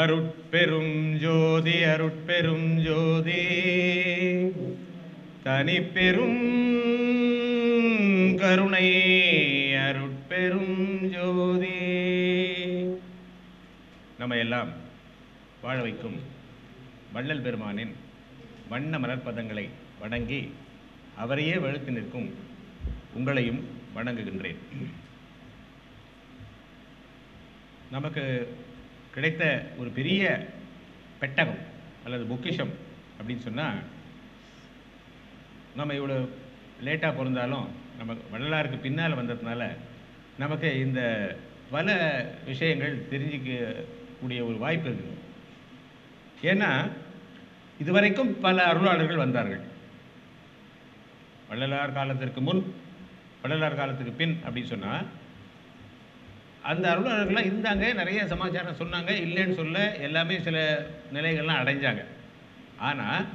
அருட்பெரும் ஜோதி அருட்பெரும் ஜோதி தனிப்பெரும் கருணை அருட்பெரும் ஜோதி நம்ம எல்லாம் வாழ வைக்கும் வள்ளல் பெருமானின் வண்ண மலர்ப்பதங்களை வணங்கி அவரையே வெளுத்து நிற்கும் உங்களையும் வணங்குகின்றேன் நமக்கு கிடைத்த ஒரு பெரிய பெட்டகம் அல்லது பொக்கிஷம் அப்படின்னு சொன்னால் நம்ம இவ்வளோ லேட்டாக பிறந்தாலும் நம்ம வள்ளலாருக்கு பின்னால் வந்ததுனால நமக்கு இந்த பல விஷயங்கள் தெரிஞ்சிக்கக்கூடிய ஒரு வாய்ப்பு இருக்குது ஏன்னா இதுவரைக்கும் பல அருளாளர்கள் வந்தார்கள் வள்ளலார் காலத்திற்கு முன் வள்ளலார் காலத்துக்கு பின் அப்படின்னு சொன்னால் அந்த அருளாளர்கள்லாம் இருந்தாங்க நிறைய சமாச்சாரம் சொன்னாங்க இல்லைன்னு சொல்ல எல்லாமே சில நிலைகள்லாம் அடைஞ்சாங்க ஆனால்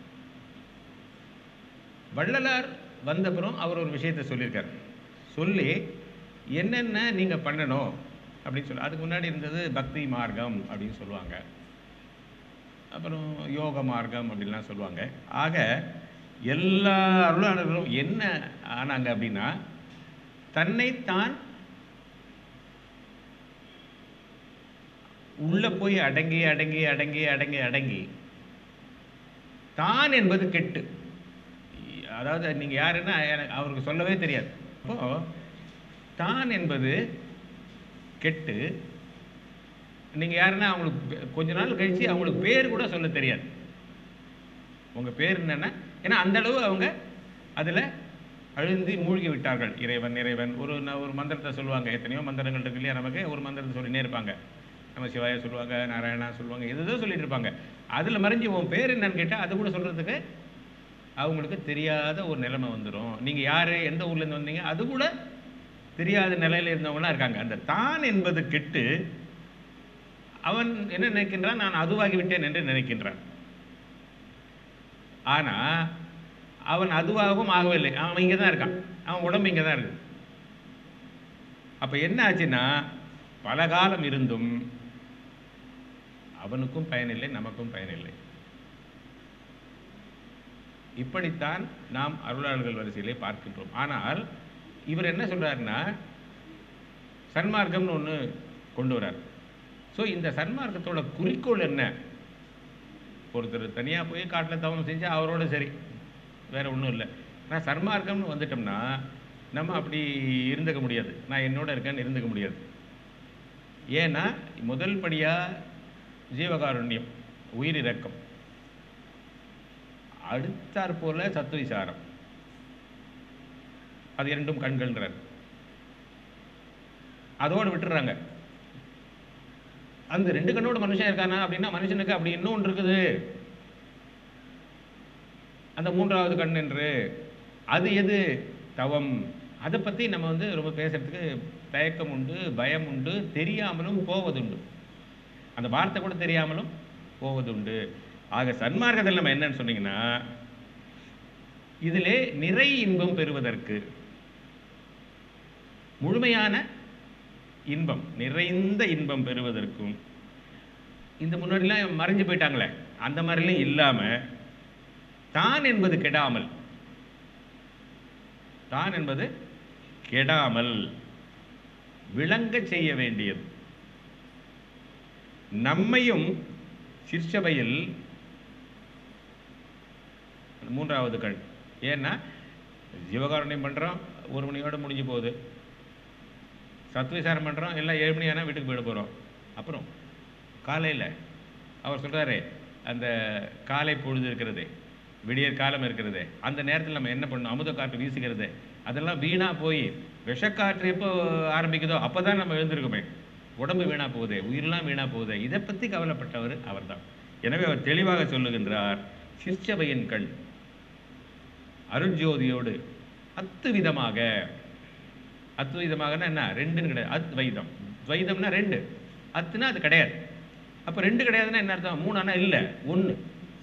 வள்ளலார் வந்தப்புறம் அவர் ஒரு விஷயத்தை சொல்லியிருக்கார் சொல்லி என்னென்ன நீங்கள் பண்ணணும் அப்படின்னு சொல்லி அதுக்கு முன்னாடி இருந்தது பக்தி மார்க்கம் அப்படின்னு சொல்லுவாங்க அப்புறம் யோக மார்க்கம் அப்படின்லாம் சொல்லுவாங்க ஆக எல்லா அருளாளர்களும் என்ன ஆனாங்க அப்படின்னா தன்னைத்தான் உள்ள போய் அடங்கி அடங்கி அடங்கி அடங்கி அடங்கி தான் என்பது கெட்டு அதாவது நீங்க யாருன்னா எனக்கு அவருக்கு சொல்லவே தெரியாது அப்போ தான் என்பது கெட்டு நீங்க யாருன்னா அவங்களுக்கு பே- கொஞ்ச நாள் கழிச்சு அவங்களுக்கு பேர் கூட சொல்ல தெரியாது உங்க பேர் என்னன்னா ஏன்னா அந்த அளவு அவங்க அதுல அழுந்தி மூழ்கி விட்டார்கள் இறைவன் இறைவன் ஒரு ந- ஒரு மந்திரத்தை சொல்லுவாங்க எத்தனையோ மந்திரங்கள் இருக்கு இல்லையா நமக்கு ஒரு மந்திரத்தை சொல்லினே இருப்பாங்க நம்ம சிவாய சொல்லுவாங்க நாராயணா சொல்லுவாங்க எதோ சொல்லிட்டு இருப்பாங்க அதுல மறைஞ்சு உன் பேர் என்னன்னு கேட்டா அது கூட சொல்றதுக்கு அவங்களுக்கு தெரியாத ஒரு நிலைமை வந்துடும் நீங்க யாரு எந்த ஊர்ல இருந்து வந்தீங்க அது கூட தெரியாத நிலையில இருந்தவங்களாம் இருக்காங்க அந்த தான் என்பது கெட்டு அவன் என்ன நினைக்கின்றான் நான் அதுவாகி விட்டேன் என்று நினைக்கின்றான் ஆனா அவன் அதுவாகவும் ஆகவில்லை அவன் இங்கே தான் இருக்கான் அவன் உடம்பு இங்கே தான் இருக்கு அப்ப என்ன ஆச்சுன்னா பல காலம் இருந்தும் அவனுக்கும் பயனில்லை நமக்கும் பயனில்லை இப்படித்தான் நாம் அருளாளர்கள் வரிசையிலே பார்க்கின்றோம் ஆனால் இவர் என்ன சொல்றாருன்னா சன்மார்க்கம்னு ஒன்று கொண்டு வரார் ஸோ இந்த சன்மார்க்கத்தோட குறிக்கோள் என்ன ஒருத்தர் தனியாக போய் காட்டில் தவம் செஞ்சு அவரோட சரி வேற ஒன்றும் இல்லை ஆனால் சன்மார்க்கம்னு வந்துட்டோம்னா நம்ம அப்படி இருந்துக்க முடியாது நான் என்னோட இருக்கேன்னு இருந்துக்க முடியாது ஏன்னா முதல் படியாக ஜீவகாருண்யம் உயிரிரக்கம் அடுத்தாற் போல சத்துவிசாரம் அது இரண்டும் கண்கள்ன்றார் அதோடு விட்டுறாங்க அந்த ரெண்டு கண்ணோட மனுஷன் இருக்கானா அப்படின்னா மனுஷனுக்கு அப்படி இன்னொன்று இருக்குது அந்த மூன்றாவது கண் என்று அது எது தவம் அதை பற்றி நம்ம வந்து ரொம்ப பேசுறதுக்கு தயக்கம் உண்டு பயம் உண்டு தெரியாமலும் போவதுண்டு அந்த வார்த்தை கூட தெரியாமலும் போவதுண்டு ஆக சன்மார்க்கத்தில் நம்ம என்னன்னு சொன்னீங்கன்னா இதிலே நிறை இன்பம் பெறுவதற்கு முழுமையான இன்பம் நிறைந்த இன்பம் பெறுவதற்கும் இந்த முன்னாடிலாம் மறைஞ்சு போயிட்டாங்களே அந்த மாதிரிலாம் இல்லாம தான் என்பது கெடாமல் தான் என்பது கெடாமல் விளங்க செய்ய வேண்டியது நம்மையும் சிற்சபையில் மூன்றாவது கண் ஏன்னா ஜீவகாருண்யம் பண்றோம் ஒரு மணியோட முடிஞ்சு போகுது சத்விசாரம் பண்றோம் எல்லாம் ஏழு மணி ஆனால் வீட்டுக்கு போயிட போறோம் அப்புறம் காலையில அவர் சொல்றாரு அந்த காலை பொழுது இருக்கிறது விடியற் காலம் இருக்கிறது அந்த நேரத்தில் நம்ம என்ன பண்ணணும் அமுத காற்று வீசுகிறது அதெல்லாம் வீணா போய் விஷக்காற்று எப்போ ஆரம்பிக்குதோ அப்பதான் நம்ம எழுந்திருக்குமே உடம்பு வீணா போகுது உயிரெல்லாம் வீணா போகுது இதை பத்தி கவலைப்பட்டவர் அவர்தான் எனவே அவர் தெளிவாக சொல்லுகின்றார் சிற்சபையின் கண் அருட்ஜோதியோடு அத்துவிதமாக அத்வைதமாகனா என்ன ரெண்டுன்னு கிடையாது அத்வைதம் துவைதம்னா ரெண்டு அத்துனா அது கிடையாது அப்ப ரெண்டு கிடையாதுன்னா என்ன அர்த்தம் மூணுனா இல்ல ஒண்ணு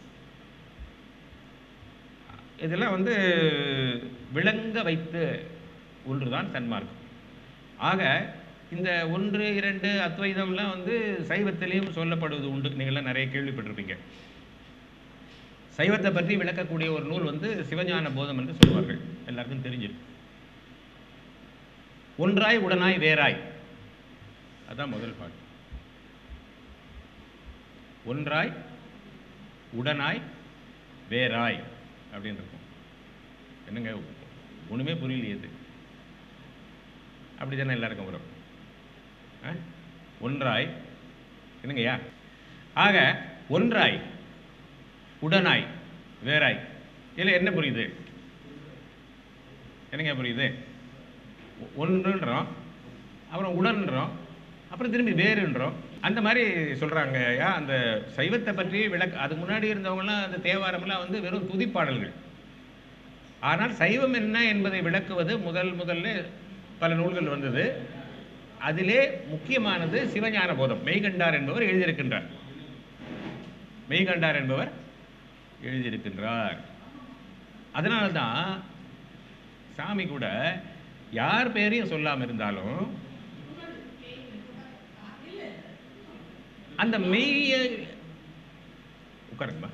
இதெல்லாம் வந்து விளங்க வைத்து ஒன்றுதான் சன்மார்க்கம் ஆக இந்த ஒன்று இரண்டு அத்வைதம்லாம் வந்து சைவத்திலையும் சொல்லப்படுவது உண்டு நீங்கள்லாம் நிறைய கேள்விப்பட்டிருப்பீங்க சைவத்தை பற்றி விளக்கக்கூடிய ஒரு நூல் வந்து சிவஞான போதம் என்று சொல்வார்கள் எல்லாருக்கும் தெரிஞ்சிருக்கு ஒன்றாய் உடனாய் வேறாய் அதான் முதல் பாட்டு ஒன்றாய் உடனாய் வேறாய் அப்படின்னு இருக்கும் என்னங்க ஒண்ணுமே புரியலையே இது அப்படி தானே எல்லாருக்கும் வரும் ஆ? ஒன்றாய் என்னங்கய்யா ஆக ஒன்றாய் உடனாய் வேறாய் இதில் என்ன புரியுது என்னங்க புரியுது ஒ- ஒன்றுன்றோம் அப்புறம் உடன்றோம் அப்புறம் திரும்பி வேறுன்றோம் அந்த மாதிரி சொல்கிறாங்க ஐயா அந்த சைவத்தை பற்றி விளக்க அதுக்கு முன்னாடி இருந்தவங்கலாம் அந்த தேவாரம்லாம் வந்து வெறும் துதிப்பாடல்கள் ஆனால் சைவம் என்ன என்பதை விளக்குவது முதல் முதல்ல பல நூல்கள் வந்தது அதிலே முக்கியமானது சிவஞான போதம் மெய்கண்டார் என்பவர் எழுதியிருக்கின்றார் மெய்கண்டார் என்பவர் எழுதியிருக்கின்றார் அதனால தான் சாமி கூட யார் பேரையும் சொல்லாம இருந்தாலும் அந்த மெய்ய உட்காருங்கம்மா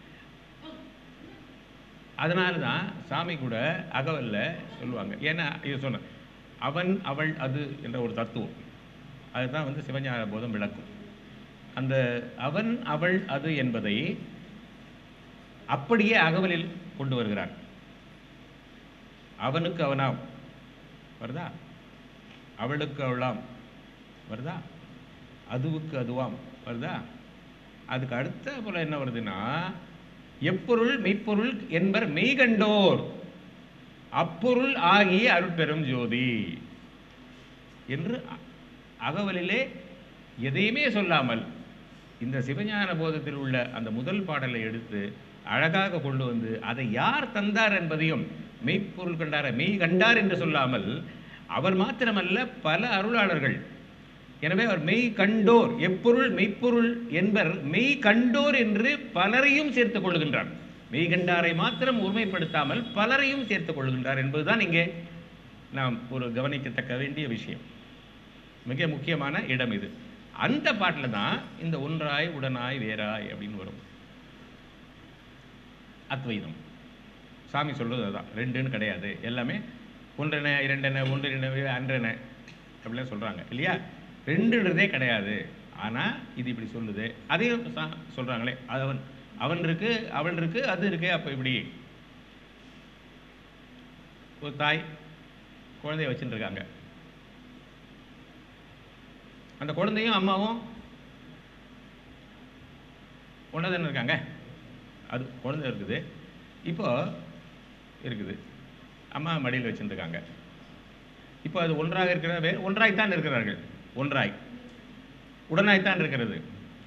அதனால தான் சாமி கூட அகவல்ல சொல்லுவாங்க ஏன்னா இது சொன்ன அவன் அவள் அது என்ற ஒரு தத்துவம் அதுதான் வந்து சிவஞான போதம் விளக்கும் அந்த அவன் அவள் அது என்பதை அப்படியே அகவலில் கொண்டு வருகிறார் அவனுக்கு அவனாம் வருதா அவளுக்கு அவளாம் வருதா அதுவுக்கு அதுவாம் வருதா அதுக்கு அடுத்த போல என்ன வருதுன்னா எப்பொருள் மெய்ப்பொருள் என்பர் மெய்கண்டோர் அப்பொருள் ஆகிய அருட்பெரும் ஜோதி என்று அ- அகவலிலே எதையுமே சொல்லாமல் இந்த சிவஞான போதத்தில் உள்ள அந்த முதல் பாடலை எடுத்து அழகாக கொண்டு வந்து அதை யார் தந்தார் என்பதையும் மெய்ப்பொருள் கண்டார மெய் கண்டார் என்று சொல்லாமல் அவர் மாத்திரமல்ல பல அருளாளர்கள் எனவே அவர் மெய் கண்டோர் எப்பொருள் மெய்ப்பொருள் என்பர் மெய் கண்டோர் என்று பலரையும் சேர்த்துக் கொள்கின்றார் மெய் கண்டாரை மாத்திரம் உரிமைப்படுத்தாமல் பலரையும் சேர்த்துக் கொள்கின்றார் என்பதுதான் இங்கே நாம் ஒரு கவனிக்கத்தக்க வேண்டிய விஷயம் மிக முக்கியமான இடம் இது அந்த பாட்டில் தான் இந்த ஒன்றாய் உடனாய் வேறாய் அப்படின்னு வரும் அத்வைதம் சாமி சொல்றது அதான் ரெண்டுன்னு கிடையாது எல்லாமே ஒன்றென இரண்டென ஒன்று ரெண்டு அன்றென அப்படிலாம் சொல்றாங்க இல்லையா ரெண்டுன்றதே கிடையாது ஆனா இது இப்படி சொல்லுது அதையும் சா- சொல்றாங்களே அது அவன் அவன் இருக்கு அவள் இருக்கு அது இருக்கு அப்ப இப்படி ஒரு தாய் குழந்தைய வச்சுட்டு இருக்காங்க அந்த குழந்தையும் அம்மாவும் ஒன்றா தானே இருக்காங்க அது குழந்தை இருக்குது இப்போ இருக்குது அம்மா மடியில் வச்சுருக்காங்க இப்போ அது ஒன்றாக இருக்கிறவே ஒன்றாய்த்தான் இருக்கிறார்கள் ஒன்றாய் உடனாய்த்தான் இருக்கிறது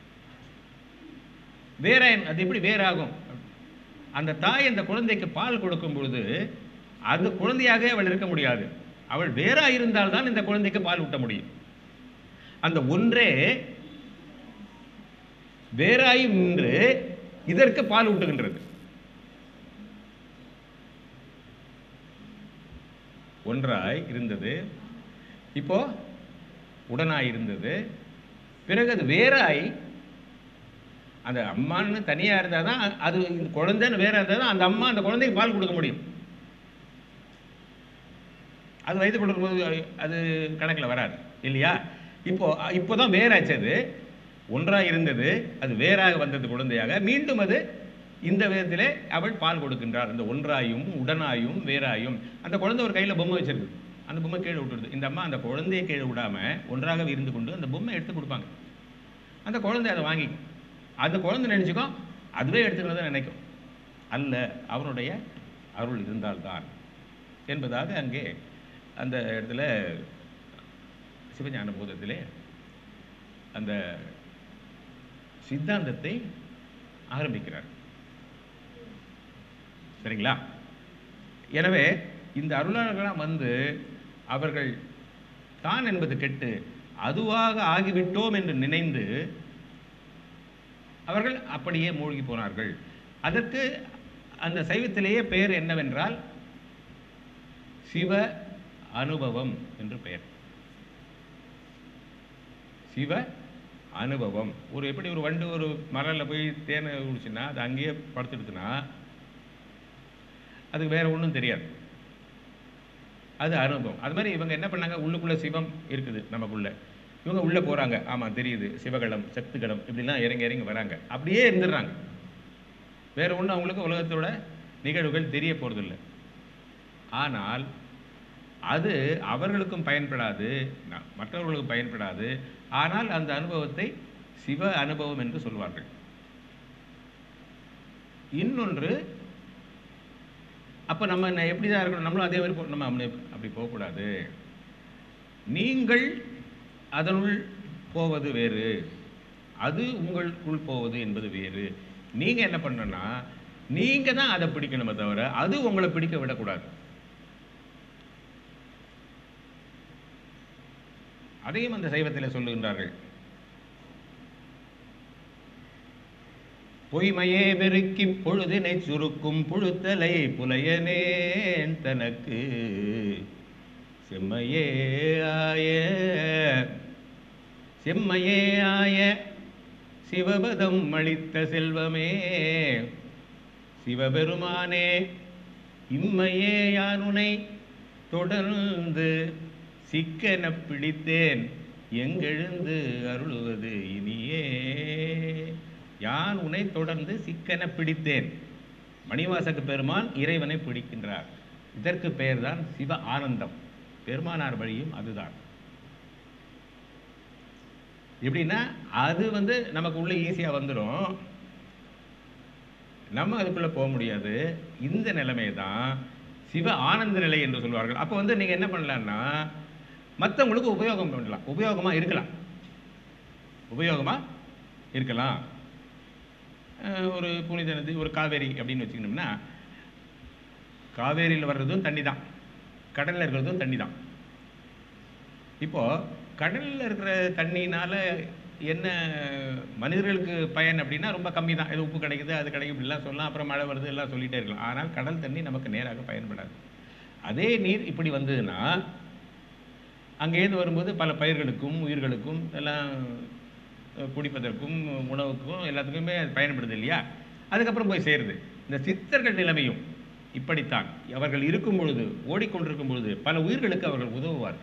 வேற அது எப்படி வேறாகும் அந்த தாய் அந்த குழந்தைக்கு பால் கொடுக்கும் பொழுது அது குழந்தையாக அவள் இருக்க முடியாது அவள் வேறா இருந்தால்தான் இந்த குழந்தைக்கு பால் ஊட்ட முடியும் அந்த ஒன்றே வேறாய் நின்று இதற்கு பால் ஊட்டுகின்றது ஒன்றாய் இருந்தது இப்போ உடனாய் இருந்தது பிறகு அது வேறாய் அந்த அம்மான்னு தனியா இருந்தால் தான் அது இந்த குழந்தைன்னு வேற இருந்தால் தான் அந்த அம்மா அந்த குழந்தைக்கு பால் கொடுக்க முடியும் அது வயது கொடுக்கும்போது அது கணக்கில் வராது இல்லையா இப்போ இப்போதான் வேறாச்சு அது ஒன்றாக இருந்தது அது வேறாக வந்தது குழந்தையாக மீண்டும் அது இந்த விதத்திலே அவள் பால் கொடுக்கின்றார் அந்த ஒன்றாயும் உடனாயும் வேறாயும் அந்த குழந்தை ஒரு கையில் பொம்மை வச்சிருக்கு அந்த பொம்மை கீழே விட்டுருது இந்த அம்மா அந்த குழந்தையை கீழே விடாம ஒன்றாகவே இருந்து கொண்டு அந்த பொம்மை எடுத்து கொடுப்பாங்க அந்த குழந்தை அதை வாங்கிக்கும் அந்த குழந்தை நினைச்சுக்கும் அதுவே எடுத்துக்கிறத நினைக்கும் அல்ல அவனுடைய அருள் இருந்தால்தான் என்பதாக அங்கே அந்த இடத்துல சிவஞான போதத்திலே அந்த சித்தாந்தத்தை ஆரம்பிக்கிறார் சரிங்களா எனவே இந்த அருளாளர்களாம் வந்து அவர்கள் தான் என்பது கெட்டு அதுவாக ஆகிவிட்டோம் என்று நினைந்து அவர்கள் அப்படியே மூழ்கி போனார்கள் அதற்கு அந்த சைவத்திலேயே பெயர் என்னவென்றால் சிவ அனுபவம் என்று பெயர் சிவ அனுபவம் ஒரு எப்படி ஒரு வண்டு ஒரு மரலில் போய் தேனை குடிச்சுன்னா அது அங்கேயே படுத்துடுதுன்னா அதுக்கு வேற ஒன்றும் தெரியாது அது அனுபவம் அது மாதிரி இவங்க என்ன பண்ணாங்க உள்ளுக்குள்ள சிவம் இருக்குது நமக்குள்ள இவங்க உள்ளே போகிறாங்க ஆமாம் தெரியுது சிவகலம் சக்திகலம் இப்படிலாம் இறங்கி இறங்கி வராங்க அப்படியே இருந்துடுறாங்க வேற ஒன்றும் அவங்களுக்கு உலகத்தோட நிகழ்வுகள் தெரிய போகிறதில்ல ஆனால் அது அவர்களுக்கும் பயன்படாது ந- மற்றவர்களுக்கும் பயன்படாது ஆனால் அந்த அனுபவத்தை சிவ அனுபவம் என்று சொல்வார்கள் இன்னொன்று அப்போ நம்ம என்ன எப்படி தான் இருக்கணும் நம்மளும் அதே மாதிரி போ- நம்ம அப்படி அப்படி போகக்கூடாது நீங்கள் அதனுள் போவது வேறு அது உங்களுக்குள் போவது என்பது வேறு நீங்கள் என்ன பண்ணணும்னா நீங்கள் தான் அதை பிடிக்கணுமே தவிர அது உங்களை பிடிக்க விடக்கூடாது அதையும் அந்த சைவத்தில் சொல்லுகின்றார்கள் பொய்மையே பெருக்கி பொழுதினை சுருக்கும் புழுத்தலை புலையனேன் தனக்கு செம்மையே ஆய செம்மையே ஆய சிவபதம் அளித்த செல்வமே சிவபெருமானே இம்மையே யானுனை தொடர்ந்து சிக்கன பிடித்தேன் எங்கெழுந்து அருளுவது இனியே யான் உன்னை தொடர்ந்து சிக்கன பிடித்தேன் மணிவாசக பெருமான் இறைவனை பிடிக்கின்றார் இதற்கு பெயர்தான் சிவ ஆனந்தம் பெருமானார் வழியும் அதுதான் எப்படின்னா அது வந்து நமக்கு உள்ள ஈஸியாக வந்துடும் நம்ம அதுக்குள்ளே போக முடியாது இந்த நிலைமை தான் சிவ ஆனந்த நிலை என்று சொல்வார்கள் அப்போ வந்து நீங்கள் என்ன பண்ணலான்னா மற்றவங்களுக்கு உபயோகம் பண்ணலாம் உபயோகமாக இருக்கலாம் உபயோகமாக இருக்கலாம் அஹ் ஒரு புனித நதி ஒரு காவேரி அப்படின்னு வச்சுக்கணும்னா காவேரியில் வர்றதும் தண்ணி தான் கடலில் இருக்கிறதும் தண்ணி தான் இப்போது கடலில் இருக்கிற தண்ணினால என்ன மனிதர்களுக்கு பயன் அப்படின்னா ரொம்ப கம்மி தான் இது உப்பு கிடைக்குது அது கிடைக்கும் இப்படிலாம் சொல்லலாம் அப்புறம் மழை வருது எல்லாம் சொல்லிட்டே இருக்கலாம் ஆனால் கடல் தண்ணி நமக்கு நேராக பயன்படாது அதே நீர் இப்படி வந்ததுன்னா அங்கேருந்து வரும்போது பல பயிர்களுக்கும் உயிர்களுக்கும் எல்லாம் அஹ், குடிப்பதற்கும் உணவுக்கும் எல்லாத்துக்குமே அது பயன்படுது இல்லையா அதுக்கப்புறம் போய் சேருது இந்த சித்தர்கள் நிலைமையும் இப்படித்தான் அவர்கள் இருக்கும் பொழுது ஓடிக்கொண்டிருக்கும் பொழுது பல உயிர்களுக்கு அவர்கள் உதவுவார்கள்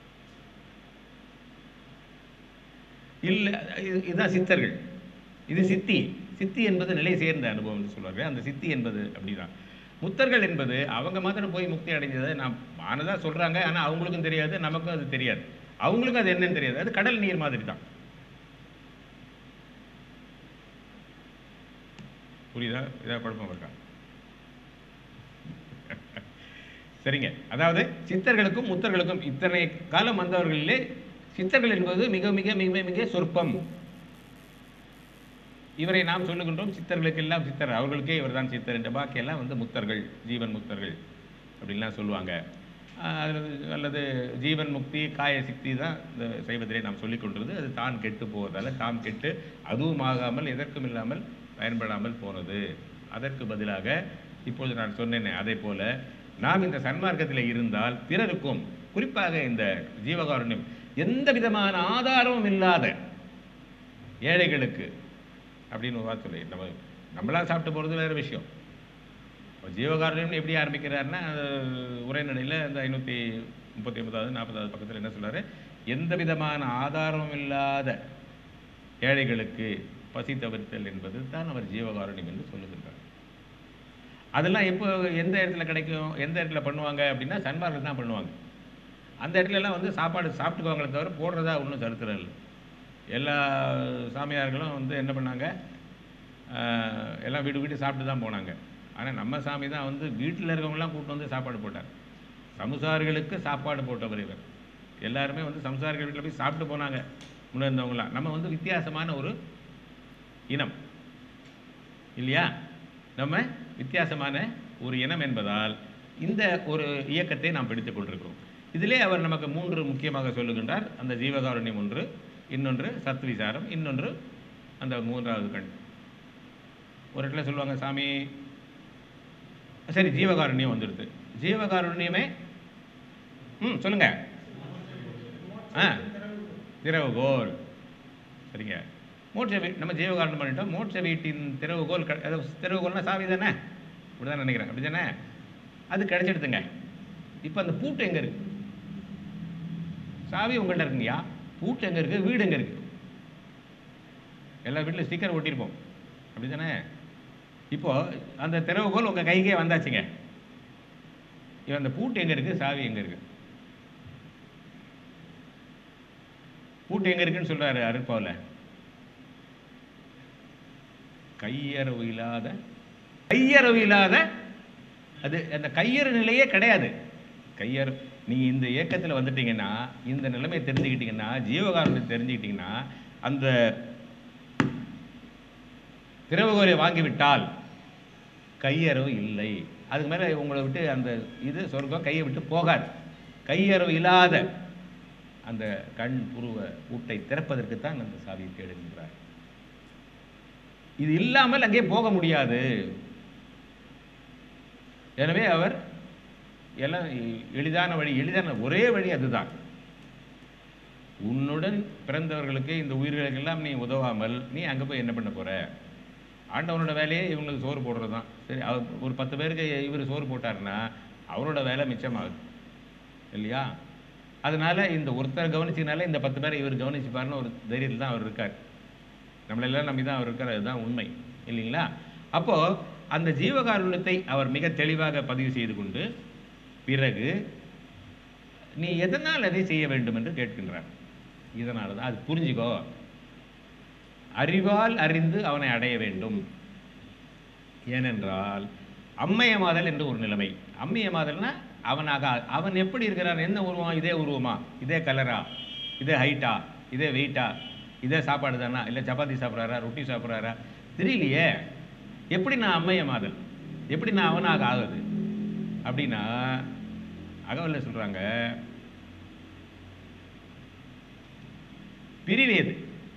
இல்லை இது- இதுதான் சித்தர்கள் இது சித்தி சித்தி என்பது நிலை சேர்ந்த அனுபவம் என்று சொல்வார்கள் அந்த சித்தி என்பது அப்படிதான் முத்தர்கள் என்பது அவங்க மாத்திரம் போய் முக்தி அடைஞ்சதை நாம் ஆனதா சொல்றாங்க ஆனால் அவங்களுக்கும் தெரியாது நமக்கும் அது தெரியாது அவங்களுக்கும் அது என்னன்னு தெரியாது அது கடல் நீர் மாதிரி தான் புரியுதா இதாக குழப்பம் இருக்கா சரிங்க அதாவது சித்தர்களுக்கும் முத்தர்களுக்கும் இத்தனை காலம் வந்தவர்களிலே சித்தர்கள் என்பது மிக மிக மிக மிக சொற்பம் இவரை நாம் சொல்லுகின்றோம் சித்தர்களுக்கு எல்லாம் சித்தர் அவர்களுக்கே இவர்தான் சித்தர் என்ற பாக்கியெல்லாம் வந்து முத்தர்கள் ஜீவன் முத்தர்கள் அப்படின்லாம் சொல்லுவாங்க ஆஹ் அல்லது அல்லது ஜீவன் முக்தி காய சிக்தி தான் இந்த சைவத்திலே நாம் சொல்லிக் கொண்டிருந்தது அது தான் கெட்டு போவதால் தாம் கெட்டு அதுவும் ஆகாமல் எதற்கும் இல்லாமல் பயன்படாமல் போனது அதற்கு பதிலாக இப்பொழுது நான் சொன்னேனே அதே போல நாம் இந்த சன்மார்க்கத்தில் இருந்தால் பிறருக்கும் குறிப்பாக இந்த ஜீவகாருண்யம் எந்த விதமான ஆதாரமும் இல்லாத ஏழைகளுக்கு அப்படின்னு ஒரு வார்த்தை சொல்லி நம்ம நம்மளா சாப்பிட்டு போகிறது வேறு விஷயம் இப்போ ஜீவகாருண்யம் எப்படி ஆரம்பிக்கிறாருன்னா அஹ், உரைநடையில் இந்த ஐநூற்றி முப்பத்தி ஒன்பதாவது நாற்பதாவது பக்கத்தில் என்ன சொல்றாரு எந்த விதமான ஆதாரமும் இல்லாத ஏழைகளுக்கு பசி தவிர்த்தல் என்பது தான் அவர் ஜீவகாருண்யம் என்று சொல்லுகின்றார் அதெல்லாம் எப்போ எந்த இடத்துல கிடைக்கும் எந்த இடத்துல பண்ணுவாங்க அப்படின்னா சன்மார்கள் தான் பண்ணுவாங்க அந்த இடத்துல எல்லாம் வந்து சாப்பாடு சாப்பிட்டுக்குவாங்களே தவிர போடுறதா ஒன்றும் சரித்திரம் இல்லை எல்லா சாமியார்களும் வந்து என்ன பண்ணாங்க ஆஹ், எல்லாம் வீடு வீடு சாப்பிட்டு தான் போனாங்க ஆனால் நம்ம சாமி தான் வந்து வீட்டில் இருக்கவங்களாம் கூப்பிட்டு வந்து சாப்பாடு போட்டார் சமுசாரிகளுக்கு சாப்பாடு போட்டவர் இவர் எல்லாருமே வந்து சம்சாரிகள் வீட்டில் போய் சாப்பிட்டு போனாங்க முன்ன இருந்தவங்களாம் நம்ம வந்து வித்தியாசமான ஒரு இனம் இல்லையா நம்ம வித்தியாசமான ஒரு இனம் என்பதால் இந்த ஒரு இயக்கத்தை நாம் பிடித்துக் கொண்டிருக்கிறோம் இதிலே அவர் நமக்கு மூன்று முக்கியமாக சொல்லுகின்றார் அந்த ஜீவகாருண்யம் ஒன்று இன்னொன்று சத்விசாரம் இன்னொன்று அந்த மூன்றாவது கண் ஒரு இடத்துல சொல்லுவாங்க சாமி சரி ஜீவகாருண்யம் வந்துடுது ஜீவகாருண்யமே ம் சொல்லுங்க ஆ திறவுகோல் சரிங்க மோட்ச வீ நம்ம ஜீவகாரணம் பண்ணிட்டோம் மோட்ச வீட்டின் திறவுகோல் க அதாவது திறவுகோல்னா சாவி தானே அப்படி தான் நினைக்கிறேன் அப்படி தானே அது கிடைச்சிடுதுங்க இப்போ அந்த பூட்டு எங்கே இருக்கு சாவி உங்கள்கிட்ட இருக்குங்கய்யா பூட்டு எங்கே இருக்குது வீடு எங்கே இருக்குது எல்லா வீட்டிலும் ஸ்டிக்கர் ஒட்டியிருப்போம் அப்படி தானே இப்போ அந்த திறவுகோல் உங்கள் கைக்கே வந்தாச்சுங்க இப்போ அந்த பூட்டு எங்கே இருக்குது சாவி எங்கே இருக்குது பூட்டு எங்கே இருக்குன்னு சொல்கிறாரு அருட்பாவில் கையறவு இல்லாத கையறவு இல்லாத அது அந்த கையறு நிலையே கிடையாது கையறு நீங்கள் இந்த இயக்கத்தில் வந்துட்டீங்கன்னா இந்த நிலைமையை தெரிஞ்சுக்கிட்டீங்கன்னா ஜீவகாரணத்தை தெரிஞ்சுக்கிட்டீங்கன்னா அந்த திறவுகோலை வாங்கிவிட்டால் கையறவு இல்லை அதுக்கு மேலே உங்களை விட்டு அந்த இது சொர்க்கம் கையை விட்டு போகாது கையறவு இல்லாத அந்த கண் புருவ ஊட்டை திறப்பதற்கு தான் அந்த சாவியை தேடுகின்றார் இது இல்லாமல் அங்கே போக முடியாது எனவே அவர் எல்லாம் எளிதான வழி எளிதான ஒரே வழி அதுதான் உன்னுடன் பிறந்தவர்களுக்கு இந்த உயிர்களுக்கெல்லாம் நீ உதவாமல் நீ அங்கே போய் என்ன பண்ண போற ஆண்டவனோட வேலையே இவங்களுக்கு சோறு போடுறது தான் சரி அவர் ஒரு பத்து பேருக்கு இவர் சோறு போட்டாருன்னா அவரோட வேலை மிச்சமாகுது இல்லையா அதனால இந்த ஒருத்தர் கவனிச்சதுனால இந்த பத்து பேரை இவர் கவனிச்சுப்பாருன்னு ஒரு தைரியத்தில் தான் அவர் இருக்கார் நம்மளெல்லாம் நம்பி தான் அவர் இருக்கார் அதுதான் உண்மை இல்லைங்களா அப்போ அந்த ஜீவகாருண்யத்தை அவர் மிக தெளிவாக பதிவு செய்து கொண்டு பிறகு நீ எதனால் அதை செய்ய வேண்டும் என்று கேட்கின்றார் இதனால தான் அது புரிஞ்சுக்கோ அறிவால் அறிந்து அவனை அடைய வேண்டும் ஏனென்றால் அம்மையமாதல் என்று ஒரு நிலைமை அம்மையமாதல்னா அவனாக அவன் எப்படி இருக்கிறான் என்ன உருவம் இதே உருவமா இதே கலரா இதே ஹைட்டா இதே வெயிட்டா இதே சாப்பாடு தானா இல்லை சப்பாத்தி சாப்பிட்றாரா ரொட்டி சாப்பிட்றாரா தெரியலையே எப்படி நான் அம்மையமாதல் எப்படி நான் அவனாக ஆகுது அப்படின்னா அகவல்ல சொல்றாங்க பிரிவு எது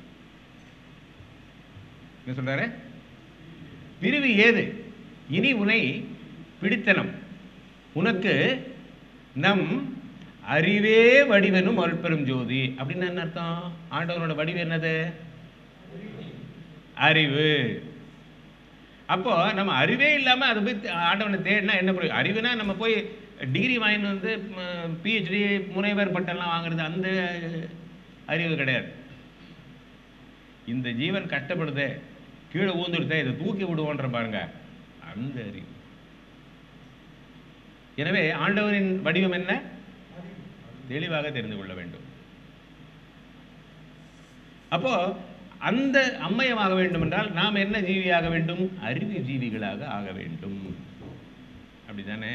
என்ன சொல்றாரு பிரிவு ஏது இனி உனை பிடித்தனம் உனக்கு நம் அறிவே வடிவனும் அருட்பெரும் ஜோதி அப்படின்னு என்ன அர்த்தம் ஆண்டவனோட வடிவு என்னது அறிவு அப்போ நம்ம அறிவே இல்லாம அதை போய் தே- ஆண்டவனை தேடினா என்ன புரியும் அறிவுனா நம்ம போய் டிகிரி வாங்கிட்டு வந்து பிஹெச்டி முனைவர் பட்டம்லாம் வாங்குறது அந்த அறிவு கிடையாது இந்த ஜீவன் கஷ்டப்படுதே கீழே ஊந்துடுதே இதை தூக்கி விடுவோன்ற பாருங்க அந்த அறிவு எனவே ஆண்டவரின் வடிவம் என்ன தெளிவாக தெரிந்து கொள்ள வேண்டும் அப்போ அந்த அம்மையமாக வேண்டும் என்றால் நாம் என்ன ஜீவியாக வேண்டும் அறிவு ஜீவிகளாக ஆக வேண்டும் அப்படிதானே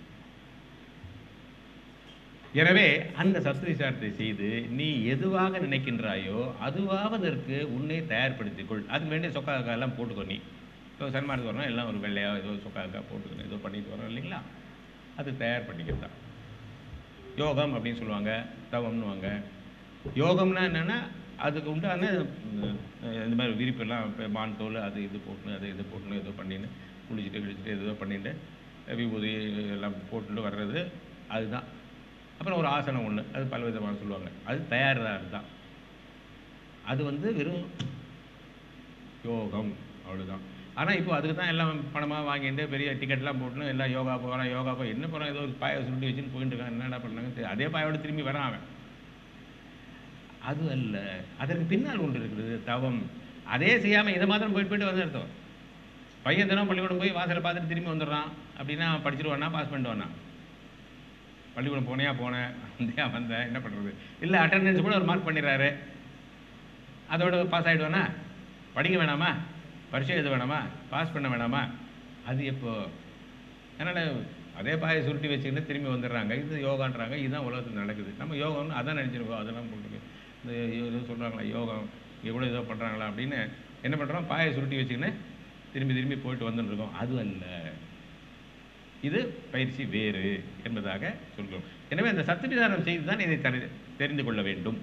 எனவே அந்த சத்விசாரத்தை செய்து நீ எதுவாக நினைக்கின்றாயோ அதுவாவதற்கு உன்னை தயார்படுத்திக் கொள் அதுக்கு வேண்டிய சொக்காக்கா எல்லாம் போட்டுக்கோ நீ இப்போ சன்மானத்துக்கு வரணும் எல்லாம் ஒரு வெள்ளையா ஏதோ சொக்காக்கா போட்டுக்கணும் ஏதோ பண்ணிட்டு வரோம் இல்லைங்களா அது தயார் பண்ணிக்கிறது தான் யோகம் அப்படின்னு சொல்லுவாங்க தவம்னுவாங்க யோகம்னா என்னென்னா அதுக்கு உண்டான அஹ், இந்த மாதிரி விரிப்பெல்லாம் இப்போ மான் தோல் அது இது போட்டுன்னு அது இது போட்டுன்னு ஏதோ பண்ணின்னு குளிச்சுட்டு கிழிச்சிட்டு ஏதோ பண்ணிட்டு விபூதி எல்லாம் போட்டுட்டு வர்றது அதுதான் அப்புறம் ஒரு ஆசனம் ஒன்று அது பலவிதமான சொல்லுவாங்க அது தயாராக தான் அது வந்து வெறும் யோகம் அவ்வளவுதான் ஆனால் இப்போ அதுக்கு தான் எல்லாம் பணமாக வாங்கிட்டு பெரிய டிக்கெட்லாம் போட்டுன்னு எல்லாம் யோகா போகிறான் யோகா போய் என்ன போகிறான் ஏதோ ஒரு பாயை சுருட்டி வச்சுன்னு போயிட்டு இருக்கான் என்னடா பண்ணாங்க தெரியல. அதே பாயோட திரும்பி வரான் அவன் அது அல்ல அதற்கு பின்னால் ஒன்று இருக்குது தவம் அதே செய்யாமல் இதை மாத்திரம் போயிட்டு போயிட்டு வந்து அர்த்தம் பையன் தினம் பள்ளிக்கூடம் போய் வாசலை பார்த்துட்டு திரும்பி வந்துடுறான் அப்படின்னா அவன் படிச்சிருவானா பாஸ் பண்ணிட்டு வந்தான் பள்ளிக்கூடம் போனையா போனேன் வந்தியா வந்தேன் என்ன பண்ணுறது இல்லை அட்டெண்டன்ஸ் கூட ஒரு மார்க் பண்ணிடுறாரு அதோட பாஸ் ஆகிடுவானா படிக்க வேணாமா பரீட்சை எழுத வேணாமா பாஸ் பண்ண வேணாமா அது எப்போ அதனால் அதே பாயை சுருட்டி வச்சுக்கிட்டு திரும்பி வந்துடுறாங்க இது யோகான்றாங்க இதுதான் உலகத்தில் நடக்குது நம்ம யோகம்னு அதான் நினச்சிருக்கோம் அதெல்லாம் போட்டுருக்கு இந்த ஏதோ சொல்கிறாங்களா யோகம் இங்கே கூட ஏதோ பண்ணுறாங்களா அப்படின்னு என்ன பண்ணுறோம் பாயை சுருட்டி வச்சுக்கின்னு திரும்பி திரும்பி போயிட்டு வந்துட்டு இருக்கோம் அது அல்ல இது பயிற்சி வேறு என்பதாக சொல்கிறோம் எனவே அந்த சத்துவிதானம் செய்து தான் இதை தெரி தெரிந்து கொள்ள வேண்டும்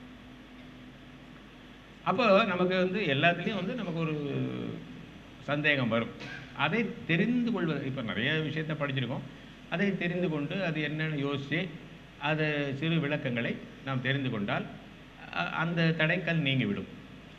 அப்போ நமக்கு வந்து எல்லாத்துலேயும் வந்து நமக்கு ஒரு சந்தேகம் வரும் அதை தெரிந்து கொள்வது இப்போ நிறைய விஷயத்தை படிச்சிருக்கோம் அதை தெரிந்து கொண்டு அது என்னன்னு யோசித்து அது சிறு விளக்கங்களை நாம் தெரிந்து கொண்டால் அ- அந்த தடைக்கல் நீங்கிவிடும்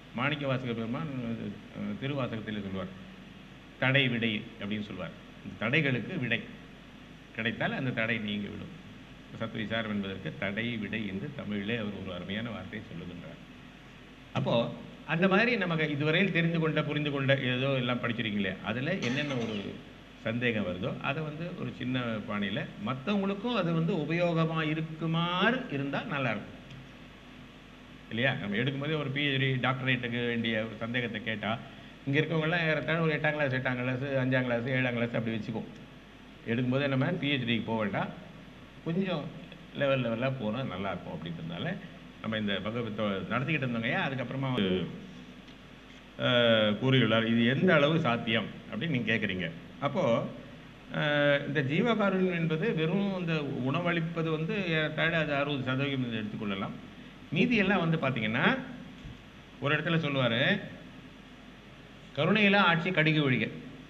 மாணிக்க வாசக பெருமான் அஹ், திருவாசகத்தில் சொல்வார் தடை விடை அப்படின்னு சொல்வார் இந்த தடைகளுக்கு விடை கிடைத்தால் அந்த தடை நீங்கி விடும் சத்விசாரம் என்பதற்கு தடை விடை என்று தமிழிலே அவர் ஒரு அருமையான வார்த்தையை சொல்லுகின்றார் அப்போது அந்த மாதிரி நமக்கு இதுவரையில் தெரிந்து கொண்ட புரிந்து கொண்ட ஏதோ எல்லாம் படிச்சிருக்கீங்களே அதில் என்னென்ன ஒரு சந்தேகம் வருதோ அதை வந்து ஒரு சின்ன பாணியில் மற்றவங்களுக்கும் அது வந்து உபயோகமாக இருக்குமாறு இருந்தால் நல்லாயிருக்கும் இல்லையா நம்ம எடுக்கும்போதே ஒரு பிஹெச்டி டாக்டரேட்டுக்கு வேண்டிய ஒரு சந்தேகத்தை கேட்டால் இங்கே இருக்கவங்கெல்லாம் ஏறத்தாழ ஒரு எட்டாம் கிளாஸ் எட்டாம் கிளாஸ் அஞ்சாம் கிளாஸ் ஏழாம் கிளாஸ் அப்படி வச்சுக்குவோம் எடுக்கும்போதே நம்ம பிஹெச்டிக்கு போக வேண்டாம் கொஞ்சம் லெவல் லெவலாக போனால் நல்லாயிருக்கும் அப்படின்றதுனால நம்ம இந்த பகவத்தை நடத்திக்கிட்டு இருந்தோங்க ஏன் அதுக்கப்புறமா வந்து, அஹ், கூறியுள்ளார் இது எந்த அளவு சாத்தியம் அப்படின்னு நீங்கள் கேட்குறீங்க அப்போது இந்த ஜீவகாருண்யம் என்பது வெறும் இந்த உணவளிப்பது வந்து ஏறத்தாழ அது அறுபது சதவீதம் என்று எடுத்துக்கொள்ளலாம் மீதி எல்லாம் வந்து பார்த்தீங்கன்னா ஒரு இடத்துல சொல்லுவார் கருணையில ஆட்சி கடிகு ஒழிக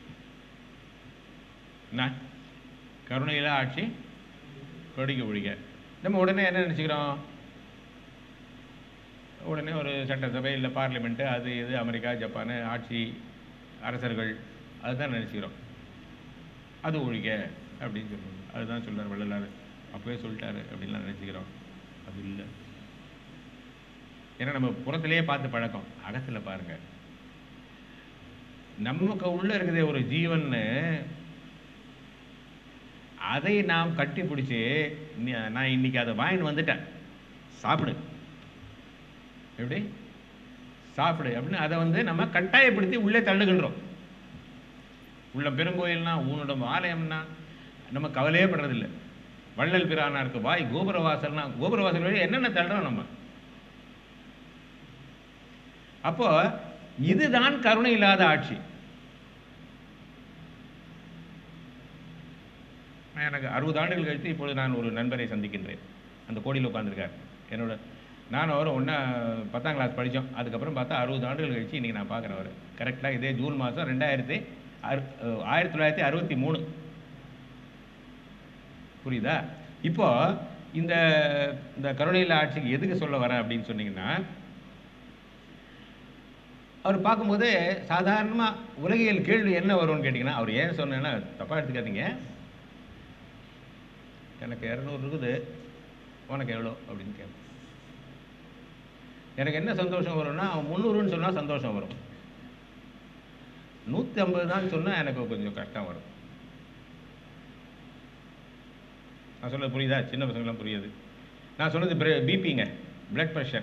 என்ன கருணையில ஆட்சி கடிகு ஒழிக நம்ம உடனே என்ன நினச்சிக்கிறோம் உடனே ஒரு சட்டசபை இல்லை பார்லிமெண்ட்டு அது இது அமெரிக்கா ஜப்பானு ஆட்சி அரசர்கள் அதுதான் நினச்சிக்கிறோம் அது ஒழிக அப்படின்னு சொல்லுவாங்க அதுதான் சொல்றார் வள்ளலார் அப்பவே சொல்லிட்டாரு அப்படின்லாம் நினச்சிக்கிறோம் அது இல்லை ஏன்னா நம்ம புறத்திலேயே பார்த்து பழக்கம் அகத்தில் பாருங்க நமக்கு உள்ள இருக்குதே ஒரு ஜீவன்னு அதை நாம் கட்டி பிடிச்சி நீ- நான் இன்னைக்கு அதை வாங்கிட்டு வந்துட்டேன் சாப்பிடு எப்படி சாப்பிடு அப்படின்னு அதை வந்து நம்ம கட்டாயப்படுத்தி உள்ளே தள்ளுகின்றோம் உள்ள பெருங்கோயில்னா உன்னுடைய ஆலயம்னா நம்ம கவலையே படுறதில்லை வள்ளல் பிரானாருக்கு வாய் கோபுரவாசல்னா கோபுரவாசல் வழி என்னென்ன தள்ளுறோம் நம்ம அப்போ இதுதான் கருணை இல்லாத ஆட்சி எனக்கு அறுபது ஆண்டுகள் கழித்து இப்பொழுது நான் ஒரு நண்பரை சந்திக்கின்றேன் அந்த கோடியில் உட்காந்துருக்கார் என்னோட நான் அவரும் ஒன்றா பத்தாம் கிளாஸ் படித்தோம் அதுக்கப்புறம் பார்த்தா அறுபது ஆண்டுகள் கழிச்சு இன்றைக்கி நான் பார்க்குறேன் அவர் கரெக்டாக இதே ஜூன் மாதம் ரெண்டாயிரத்தி அறு அஹ் ஆயிரத்தி தொள்ளாயிரத்தி அறுபத்தி மூணு புரியுதா இப்போ இந்த இந்த கருணையில் ஆட்சிக்கு எதுக்கு சொல்ல வரேன் அப்படின்னு சொன்னீங்கன்னா அவர் பார்க்கும்போது சாதாரணமாக உலகியல் கேள்வி என்ன வரும்னு கேட்டிங்கன்னா அவர் ஏன் சொன்னேன்னா தப்பாக எடுத்துக்காதீங்க எனக்கு இரநூறு இருக்குது உனக்கு எவ்வளோ அப்படின்னு கேட்பேன் எனக்கு என்ன சந்தோஷம் வரும்னா அவன் முந்நூறுன்னு சொன்னால் சந்தோஷம் வரும் நூற்றி ஐம்பது தான் சொன்னால் எனக்கு கொஞ்சம் கஷ்டம் வரும் நான் சொன்னது புரியுதா சின்ன பசங்களாம் புரியுது நான் சொன்னது பிபிங்க பிளட் ப்ரெஷர்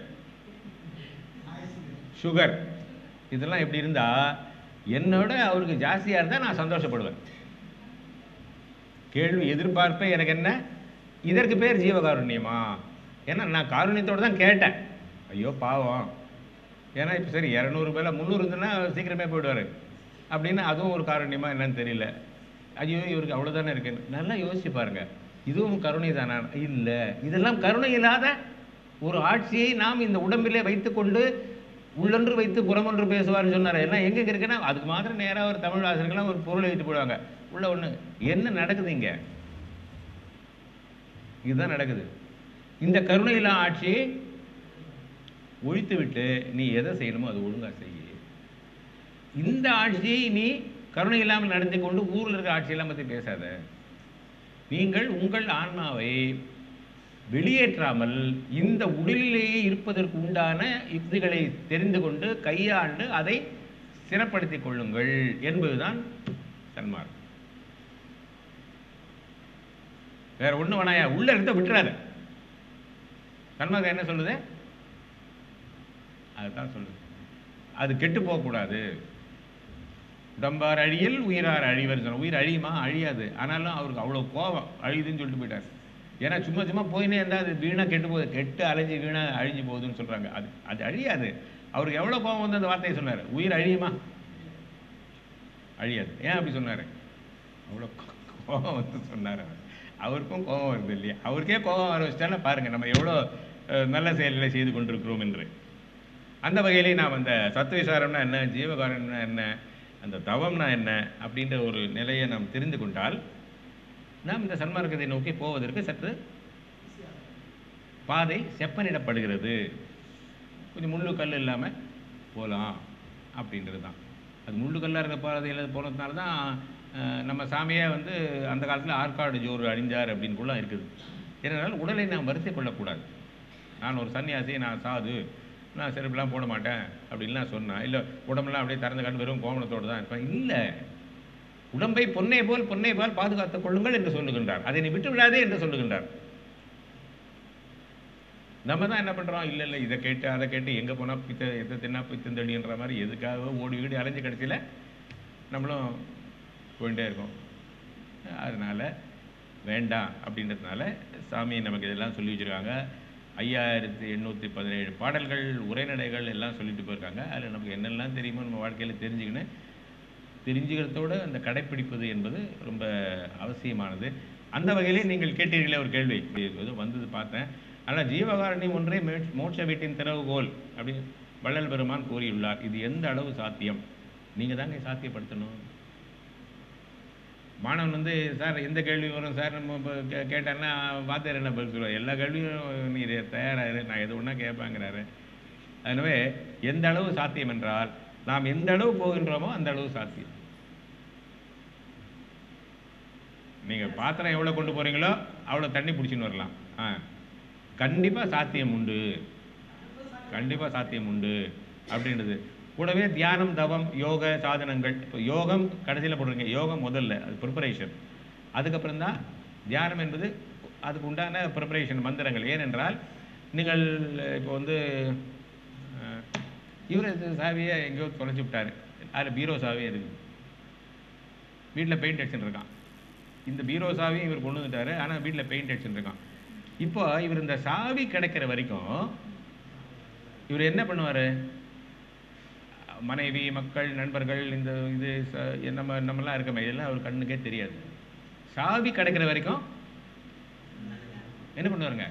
சுகர் இதெல்லாம் எப்படி இருந்தால் என்னோட அவருக்கு ஜாஸ்தியாக இருந்தால் நான் சந்தோஷப்படுவேன் கேள்வி எதிர்பார்ப்பே எனக்கு என்ன இதற்கு பேர் ஜீவகாருண்யமா ஏன்னா நான் காருண்யத்தோடு தான் கேட்டேன் ஐயோ பாவம் ஏன்னா இப்போ சரி இரநூறு பேல முந்நூறு இருந்துன்னா சீக்கிரமே போயிடுவார் அப்படின்னு அதுவும் ஒரு காருண்யமா என்னன்னு தெரியல ஐயோ இவருக்கு அவ்வளோதானே இருக்கு நல்லா யோசிச்சு பாருங்க இதுவும் கருணை தானா இல்லை இதெல்லாம் கருணை இல்லாத ஒரு ஆட்சியை நாம் இந்த உடம்பிலே வைத்துக்கொண்டு உள்ளொன்று வைத்து புறமொன்று பேசுவார்னு சொன்னார் எல்லாம் எங்கே இருக்குன்னா அதுக்கு மாத்திரம் நேராக ஒரு தமிழ் ஆசிரியர்கள்லாம் ஒரு பொருளை வைத்து போடுவாங்க உள்ள ஒன்று என்ன நடக்குது இங்கே இதுதான் நடக்குது இந்த கருணையில்லா ஆட்சியை ஒழித்து விட்டு நீ எதை செய்யணுமோ அது ஒழுங்கா செய்ய இந்த ஆட்சியை நீ கருணை இல்லாமல் நடந்து கொண்டு ஊரில் இருக்கிற ஆட்சியெல்லாம் பற்றி பேசாத நீங்கள் உங்கள் ஆன்மாவை வெளியேற்றாமல் இந்த உடலிலேயே இருப்பதற்கு உண்டான யுக்திகளை தெரிந்து கொண்டு கையாண்டு அதை சிறப்படுத்திக் கொள்ளுங்கள் என்பதுதான் சன்மார்க்கம் வேற ஒண்ணு வேணாயா உள்ள இருந்த விட்டுறாரு சன்மார்க்கம் என்ன சொல்லுது அதுதான் சொல்லுது அது கெட்டு போகக்கூடாது உடம்பார் அழியல் உயிரார் அழிவர் சொன்ன உயிர் அழியுமா அழியாது ஆனாலும் அவருக்கு அவ்வளோ கோபம் அழியுதுன்னு சொல்லிட்டு போயிட்டார் ஏன்னா சும்மா சும்மா போயினே இருந்தால் அது வீணாக கெட்டு போகுது கெட்டு அலைஞ்சு வீணாக அழிஞ்சு போகுதுன்னு சொல்கிறாங்க அது அது அழியாது அவருக்கு எவ்வளோ கோபம் வந்து அந்த வார்த்தையை சொன்னார் உயிர் அழியுமா அழியாது ஏன் அப்படி சொன்னார் அவ்வளோ கோபம் வந்து சொன்னார் அவர் அவருக்கும் கோபம் வருது இல்லையா அவருக்கே கோபம் வர வச்சுட்டாலும் பாருங்கள் நம்ம எவ்வளோ அஹ், நல்ல செயல்களை செய்து கொண்டிருக்கிறோம் என்று அந்த வகையிலே நாம் அந்த சத்துவிசாரம்னா என்ன ஜீவகாரம்னா என்ன அந்த தவம்னா என்ன அப்படின்ற ஒரு நிலையை நாம் தெரிந்து கொண்டால் நாம் இந்த சன்மார்க்கத்தை நோக்கி போவதற்கு சற்று பாதை செப்பனிடப்படுகிறது கொஞ்சம் முள்ளு கல் இல்லாமல் போகலாம் அப்படின்றது தான் அது முள்ளுக்கல்லாக இருக்க பாதையில் போனதுனால தான் அஹ், நம்ம சாமியே வந்து அந்த காலத்தில் ஆற்காடு ஜோறு அணிஞ்சார் அப்படின்னு கூட இருக்குது ஏனென்றால் உடலை நாம் வருத்தி கொள்ளக்கூடாது நான் ஒரு சன்னியாசி நான் சாது நான் செருப்புலாம் போட மாட்டேன் அப்படின்லாம் சொன்னேன் இல்லை உடம்பெல்லாம் அப்படியே திறந்த கண் வெறும் கோமணத்தோடு தான் இருப்பேன் இல்லை உடம்பை பொன்னை போல் பொன்னை போல் பாதுகாத்துக் கொள்ளுங்கள் என்று சொல்லுகின்றார் அதை நீ விட்டு விடாதே என்று சொல்லுகின்றார் நம்ம தான் என்ன பண்ணுறோம் இல்லை இல்லை இதை கேட்டு அதை கேட்டு எங்கே போனால் பித்த எதை தின்னா பித்தந்தடின்ற மாதிரி எதுக்காக ஓடி வீடி அலைஞ்சு கடைசியில் நம்மளும் போயிட்டே இருக்கோம் அதனால் வேண்டாம் அப்படின்றதுனால சாமி நமக்கு இதெல்லாம் சொல்லி வச்சுருக்காங்க ஐயாயிரத்தி எண்ணூற்றி பதினேழு பாடல்கள் உரைநடைகள் எல்லாம் சொல்லிட்டு போயிருக்காங்க அதில் நமக்கு என்னெல்லாம் தெரியுமோ நம்ம வாழ்க்கையில் தெரிஞ்சுக்கின்னு தெரிஞ்சுக்கிறதோட அந்த கடைப்பிடிப்பது என்பது ரொம்ப அவசியமானது அந்த வகையிலே நீங்கள் கேட்டீர்களே ஒரு கேள்வி ஏதோ வந்தது பார்த்தேன் ஆனால் ஜீவகாரணி ஒன்றே மே- மோட்ச வீட்டின் திறவுகோல் அப்படி வள்ளல் பெருமான் கூறியுள்ளார் இது எந்த அளவு சாத்தியம் நீங்கள் தாங்க சாத்தியப்படுத்தணும் மாணவன் வந்து சார் எந்த கேள்வி வரும் சார் நம்ம இப்போ கே கேட்டாருன்னா வாத்தியார் என்ன பதில் சொல்லுவார் எல்லா கேள்வியும் நீ தயாராக இரு நான் எது ஒன்றா கேட்பாங்கிறாரு எனவே எந்த அளவு சாத்தியம் என்றால் நாம் எந்த அளவு போகின்றோமோ அந்த அளவு சாத்தியம் நீங்கள் பாத்திரம் எவ்வளோ கொண்டு போகிறீங்களோ அவ்வளோ தண்ணி பிடிச்சின்னு வரலாம் ஆ கண்டிப்பாக சாத்தியம் உண்டு கண்டிப்பாக சாத்தியம் உண்டு அப்படின்றது கூடவே தியானம் தவம் யோக சாதனங்கள் இப்போ யோகம் கடைசியில் போடுறீங்க யோகம் முதல்ல அது ப்ரிப்பரேஷன் அதுக்கப்புறம் தான் தியானம் என்பது அதுக்கு உண்டான ப்ரிப்பரேஷன் மந்திரங்கள் ஏனென்றால் நீங்கள் இப்போ வந்து அஹ், இவர் இது சாவியை எங்கேயோ தொலைச்சி விட்டாரு அதில் பீரோ சாவியே இருக்குது வீட்டில் பெயிண்ட் அடிச்சுட்டு இருக்கான் இந்த பீரோ சாவியும் இவர் கொண்டு வந்துட்டாரு ஆனால் வீட்டில் பெயிண்ட் அடிச்சுட்டு இருக்கான் இப்போ இவர் இந்த சாவி கிடைக்கிற வரைக்கும் இவர் என்ன பண்ணுவார் மனைவி மக்கள் நண்பர்கள் இந்த இது ச- நம்ம நம்மலாம் இருக்கமே இதெல்லாம் அவர் கண்ணுக்கே தெரியாது சாவி கிடைக்கிற வரைக்கும் என்ன பண்ணுவாருங்க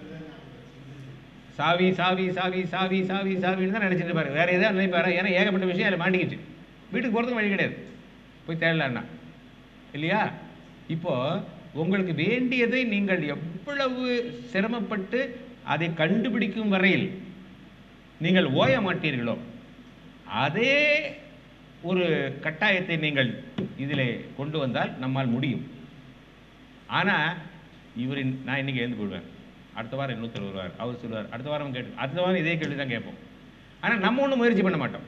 சாவி சாவி சாவி சாவி சாவி சாவின்னு தான் நினச்சிட்டு இருப்பாரு வேற எதாவது நினைப்பாரு ஏன்னா ஏகப்பட்ட விஷயம் அதில் மாட்டிக்கிச்சு வீட்டுக்கு போகிறதுக்கு வழி கிடையாது போய் தேடலான்னா இல்லையா இப்போ உங்களுக்கு வேண்டியதை நீங்கள் எவ்வளவு சிரமப்பட்டு அதை கண்டுபிடிக்கும் வரையில் நீங்கள் ஓய மாட்டீர்களோ அதே ஒரு கட்டாயத்தை நீங்கள் இதிலே கொண்டு வந்தால் நம்மால் முடியும் ஆனால் இவரின் நான் இன்னைக்கு எழுந்து போடுவேன் அடுத்த வாரம் இன்னொருத்தர் வருவார் அவர் சொல்லுவார் அடுத்த வாரம் கேட்டு அடுத்த வாரம் இதே கேள்வி தான் கேட்போம் ஆனால் நம்ம ஒன்றும் முயற்சி பண்ண மாட்டோம்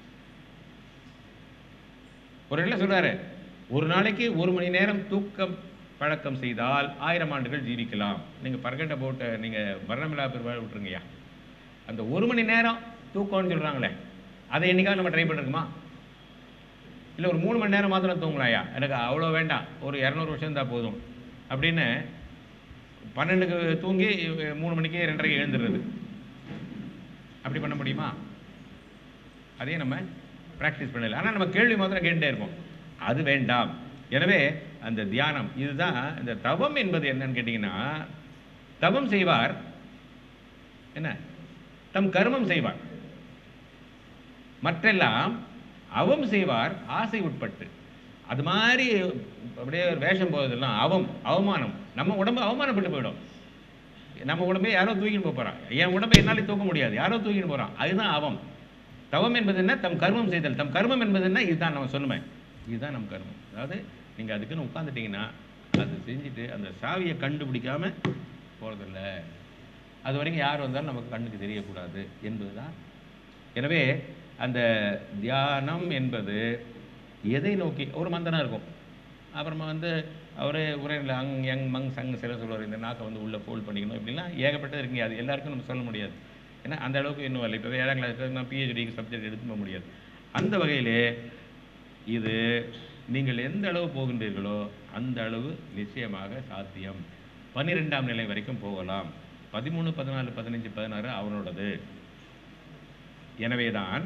ஒரு இடத்துல சொல்றாரு ஒரு நாளைக்கு ஒரு மணி நேரம் தூக்கம் பழக்கம் செய்தால் ஆயிரம் ஆண்டுகள் ஜீவிக்கலாம் நீங்க பர்கண்ட போட்ட நீங்க வர்ணமில்லா பெருவாழ் விட்டுருங்கய்யா அந்த ஒரு மணி நேரம் தூக்கம்னு சொல்றாங்களே அதை என்னைக்காவது நம்ம ட்ரை பண்ணிருக்குமா இல்லை ஒரு மூணு மணி நேரம் மாத்திரம் தூங்கலாம்யா எனக்கு அவ்வளோ வேண்டாம் ஒரு இரநூறு வருஷம் இருந்தால் போதும் அப்படின்னு பன்னெண்டுக்கு தூங்கி மூணு மணிக்கு ரெண்டரைக்கு எழுந்துடுறது அப்படி பண்ண முடியுமா அதையும் நம்ம ப்ராக்டிஸ் பண்ணல ஆனால் நம்ம கேள்வி மாத்திரம் கேட்டுட்டே இருப்போம் அது வேண்டாம் எனவே அந்த தியானம் இதுதான் இந்த தவம் என்பது என்னன்னு கேட்டிங்கன்னா தவம் செய்வார் என்ன தம் கர்மம் செய்வார் மற்றெல்லாம் அவம் செய்வார் ஆசை உட்பட்டு அது மாதிரி அப்படியே ஒரு வேஷம் போவதெல்லாம் அவம் அவமானம் நம்ம உடம்பு அவமானப்பட்டு போயிடும் நம்ம உடம்பை யாரோ தூக்கின்னு போக போறான் என் உடம்பை என்னாலே தூக்க முடியாது யாரோ தூக்கின்னு போறான் அதுதான் அவம் தவம் என்பது என்ன தம் கர்மம் செய்தல் தம் கர்மம் என்பது என்ன இதுதான் நம்ம சொன்னமே இதுதான் நம் கர்மம் அதாவது நீங்க அதுக்குன்னு உட்காந்துட்டீங்கன்னா அது செஞ்சுட்டு அந்த சாவியை கண்டுபிடிக்காம போறதில்ல அது வரைக்கும் யார் வந்தாலும் நமக்கு கண்ணுக்கு தெரியக்கூடாது என்பதுதான் எனவே அந்த தியானம் என்பது எதை நோக்கி ஒரு மந்தனம் இருக்கும் அப்புறமா வந்து அவரே உரையில் அங் யங் மங் சங் சில சொல்லுவார் இந்த நாக்கை வந்து உள்ளே ஃபோல்ட் பண்ணிக்கணும் இப்படிலாம் ஏகப்பட்டது இருக்குங்க அது எல்லாருக்கும் நம்ம சொல்ல முடியாது ஏன்னா அந்த அளவுக்கு இன்னும் வரல இப்போ ஏழாம் கிளாஸ் நான் பிஹெச்டிக்கு சப்ஜெக்ட் எடுத்து போக முடியாது அந்த வகையிலே இது நீங்கள் எந்த அளவு போகின்றீர்களோ அந்த அளவு நிச்சயமாக சாத்தியம் பன்னிரெண்டாம் நிலை வரைக்கும் போகலாம் பதிமூணு பதினாலு பதினஞ்சு பதினாறு அவனோடது எனவேதான்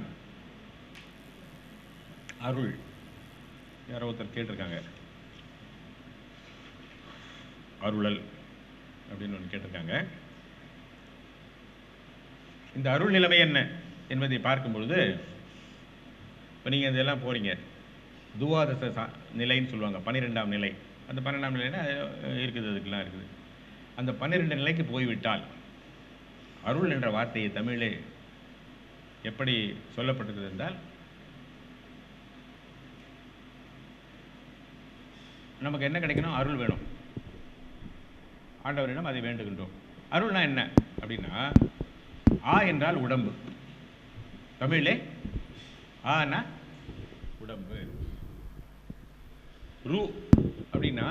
அருள் யாரோ ஒருத்தர் கேட்டிருக்காங்க அருளல் அப்படின்னு ஒன்று கேட்டிருக்காங்க இந்த அருள் நிலைமை என்ன என்பதை பார்க்கும் பொழுது இப்போ நீங்கள் இதெல்லாம் போறீங்க துவாதச சா நிலைன்னு சொல்லுவாங்க பன்னிரெண்டாம் நிலை அந்த பன்னெண்டாம் நிலைன்னா அஹ், இருக்குது அதுக்கெல்லாம் இருக்குது அந்த பன்னிரெண்டு நிலைக்கு போய்விட்டால் அருள் என்ற வார்த்தையை தமிழிலே எப்படி சொல்லப்பட்டிருக்கிறது என்றால் நமக்கு என்ன கிடைக்கணும் அருள் வேணும் ஆண்டவரிடம் அதை வேண்டுகின்றோம் அருள்னா என்ன அப்படின்னா ஆ என்றால் உடம்பு தமிழிலே ஆனா உடம்பு ரு அப்படின்னா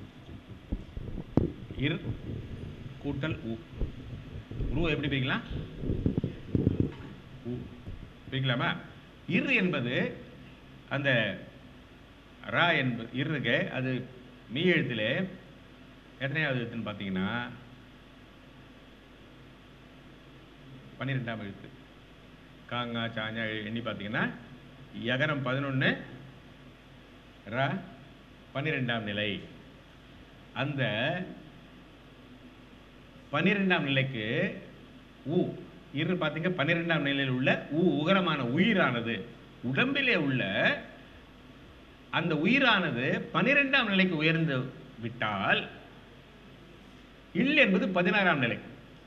இர் கூட்டல் உ ரு எப்படி பிரிக்கலாம் உ பிரிக்கலாமா இர் என்பது அந்த ரா என்பது இருக்கு அது மெய் எழுத்திலே எத்தனையாவது எழுத்துன்னு பார்த்தீங்கன்னா பன்னிரெண்டாம் எழுத்து காங்கா சாஞ்சா எண்ணி பார்த்தீங்கன்னா யகரம் பதினொன்று ர பன்னிரெண்டாம் நிலை அந்த பன்னிரெண்டாம் நிலைக்கு உ இரு பார்த்தீங்க பன்னிரெண்டாம் நிலையில் உள்ள உ உகரமான உயிரானது உடம்பிலே உள்ள அந்த உயிரானது பன்னிரெண்டாம் நிலைக்கு உயர்ந்து விட்டால் இல் என்பது பதினாறாம் நிலை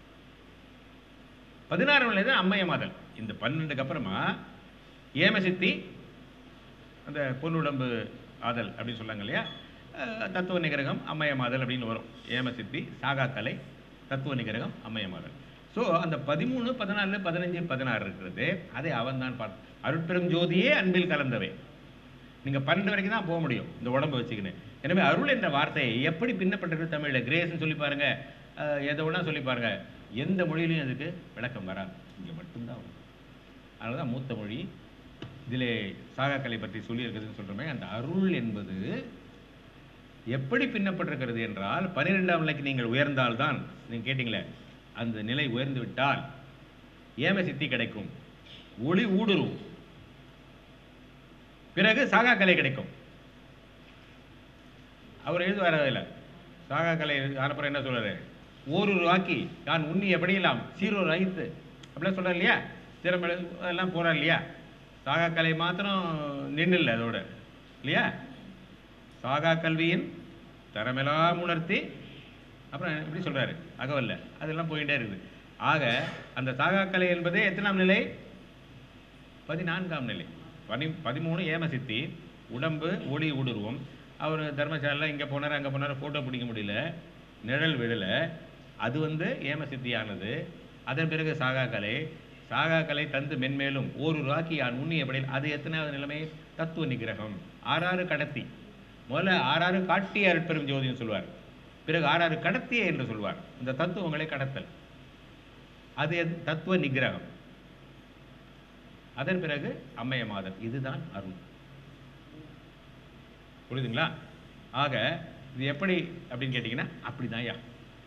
பதினாறாம் நிலை தான் அம்மையமாதல் இந்த பன்னெண்டுக்கு அப்புறமா ஏமசித்தி அந்த பொன்னுடம்பு ஆதல் அப்படின்னு சொல்லாங்க இல்லையா அஹ், தத்துவ நிகரகம் அம்மையமாதல் அப்படின்னு வரும் ஏமசித்தி சாகாக்கலை தத்துவ நிகரகம் அம்மையமாதல் ஸோ அந்த பதிமூணு பதினாலு பதினஞ்சு பதினாறு இருக்கிறது அதை அவன் தான் பார்த்து அருட்பெரும் ஜோதியே அன்பில் கலந்தவை நீங்கள் பன்னெண்டு வரைக்கும் தான் போக முடியும் இந்த உடம்பை வச்சுக்கின்னு எனவே அருள் என்ற வார்த்தையை எப்படி பின்னப்பட்டிருக்கு தமிழில் கிரேஸ்னு சொல்லி பாருங்க அஹ், எதை வேணா சொல்லி பாருங்க எந்த மொழியிலையும் அதுக்கு விளக்கம் வராது இங்கே மட்டும்தான் வரும் அதனால தான் மூத்த மொழி இதிலே சாகாக்கலை பற்றி சொல்லியிருக்குதுன்னு சொல்கிறோமே அந்த அருள் என்பது எப்படி பின்னப்பட்டிருக்கிறது என்றால் பன்னிரெண்டாம் நிலைக்கு நீங்கள் உயர்ந்தால்தான் நீங்கள் கேட்டீங்களே அந்த நிலை உயர்ந்து விட்டால் ஏம சித்தி கிடைக்கும் ஒளி ஊடுருவும் பிறகு சாகா கலை கிடைக்கும் அவர் எழுதுவார் அதில் சாகா கலை அனுப்புற என்ன சொல்றாரு ஓரொரு வாக்கி நான் உண்ணி எப்படியெல்லாம் சீரொரு ஐத்து அப்படிலாம் சொல்றாரு இல்லையா திறமை அதெல்லாம் போறார் இல்லையா சாகா கலை மாத்திரம் நின்றுல அதோட இல்லையா சாகா கல்வியின் தரமெல்லாம் உணர்த்தி அப்புறம் எப்படி சொல்றாரு அகவல்ல அதெல்லாம் போயிட்டே இருக்குது ஆக அந்த சாகா கலை என்பதே எத்தனாம் நிலை பதினான்காம் நிலை பனி பதிமூணு ஏமசித்தி உடம்பு ஒளி ஊடுருவம் அவர் தர்மசாலையில் இங்கே போனார் அங்கே போனார் ஃபோட்டோ பிடிக்க முடியல நிழல் விழல அது வந்து ஏமசித்தியானது அதன் பிறகு சாகா கலை சாகா கலை தந்து மென்மேலும் ஒரு ராக்கி ஆண் உண்ணிய படையில் அது எத்தனாவது நிலைமை தத்துவ நிகிரகம் ஆறாறு கடத்தி முதல்ல ஆறாறு காட்டிய அருட்பெரும் ஜோதின்னு சொல்வார் பிறகு ஆறாறு கடத்திய என்று சொல்வார் இந்த தத்துவங்களை கடத்தல் அது எது- தத்துவ நிகிரகம் அதன் பிறகு அம்மைய மாதம் இதுதான் அருள் புரியுதுங்களா ஆக இது எப்படி அப்படின்னு கேட்டிங்கன்னா அப்படிதான் ஐயா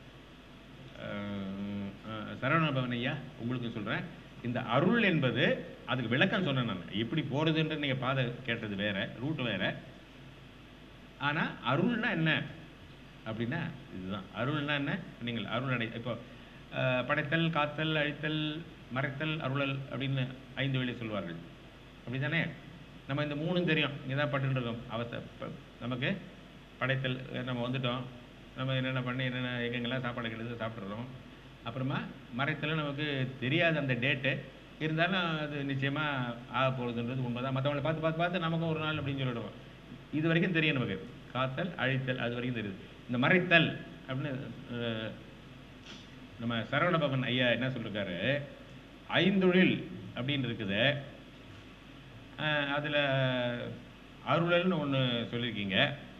சரவணபவன் ஐயா உங்களுக்கு சொல்கிறேன் இந்த அருள் என்பது அதுக்கு விளக்கம் சொன்னேன் நான் எப்படி போகிறதுன்ற நீங்கள் பாதை கேட்டது வேற ரூட் வேற ஆனால் அருள்னா என்ன அப்படின்னா இதுதான் அருள்னா என்ன நீங்கள் அருள் அடை இப்போ அஹ், படைத்தல் காத்தல் அழித்தல் மறைத்தல் அருளல் அப்படின்னு ஐந்து வேளை சொல்வார்கள் அப்படிதானே நம்ம இந்த மூணும் தெரியும் இங்கே தான் பட்டுன்னு இருக்கோம் அவஸ்தை ப- நமக்கு படைத்தல் அஹ், நம்ம வந்துட்டோம் நம்ம என்னென்ன பண்ணி என்னென்ன எங்கெங்கெல்லாம் சாப்பாடு கிடையாது சாப்பிட்றோம் அப்புறமா மறைத்தல் நமக்கு தெரியாத அந்த டேட்டு இருந்தாலும் அது நிச்சயமாக ஆக போகுதுன்றது உண்மைதான் மற்றவங்களை பார்த்து பார்த்து பார்த்து நமக்கும் ஒரு நாள் அப்படின்னு சொல்லிடுவோம் இது வரைக்கும் தெரியும் நமக்கு காத்தல் அழித்தல் அது வரைக்கும் தெரியுது இந்த மறைத்தல் அப்படின்னு அஹ், நம்ம சரவணபவன் ஐயா என்ன சொல்லிருக்காரு ஐந்தொழில் அப்படின்னு இருக்குது அஹ், அதுல அருளல்னு ஒன்று சொல்லியிருக்கீங்க